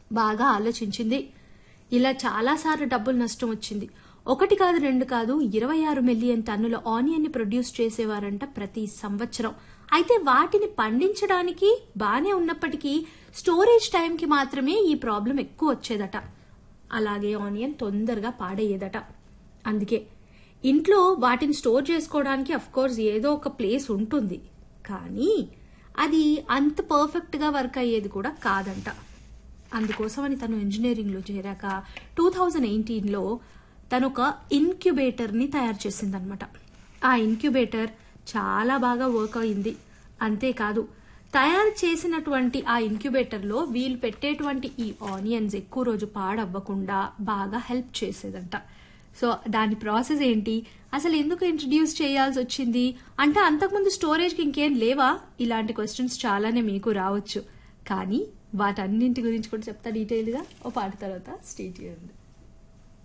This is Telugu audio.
బాగా ఆలోచించింది ఇలా చాలాసార్లు డబ్బులు నష్టం వచ్చింది ఒకటి కాదు రెండు కాదు ఇరవై ఆరు మిలియన్ టన్నుల ఆనియన్ ని ప్రొడ్యూస్ చేసేవారంట ప్రతి సంవత్సరం అయితే వాటిని పండించడానికి బానే ఉన్నప్పటికీ స్టోరేజ్ టైంకి మాత్రమే ఈ ప్రాబ్లం ఎక్కువ వచ్చేదట అలాగే ఆనియన్ తొందరగా పాడయ్యేదట అందుకే ఇంట్లో వాటిని స్టోర్ చేసుకోవడానికి అఫ్ కోర్స్ ఏదో ఒక ప్లేస్ ఉంటుంది కానీ అది అంత పర్ఫెక్ట్ గా వర్క్ అయ్యేది కూడా కాదంట అందుకోసమని తను ఇంజనీరింగ్ లో చేరాక టూ థౌజండ్ ఎయిటీన్ లో తను ఒక ఇన్క్యుబేటర్ ని తయారు చేసిందనమాట ఆ ఇన్క్యుబేటర్ చాలా బాగా వర్క్ అయింది అంతేకాదు తయారు చేసినటువంటి ఆ ఇన్క్యుబేటర్ లో వీళ్ళు పెట్టేటువంటి ఈ ఆనియన్స్ ఎక్కువ రోజు పాడవ్వకుండా బాగా హెల్ప్ చేసేదంట సో దాని ప్రాసెస్ ఏంటి అసలు ఎందుకు ఇంట్రడ్యూస్ చేయాల్సి వచ్చింది అంటే అంతకుముందు స్టోరేజ్కి ఇంకేం లేవా ఇలాంటి క్వశ్చన్స్ చాలానే మీకు రావచ్చు కానీ వాటన్నింటి గురించి కూడా చెప్తా డీటెయిల్గా ఓ పాట తర్వాత స్టేట్ చేయండి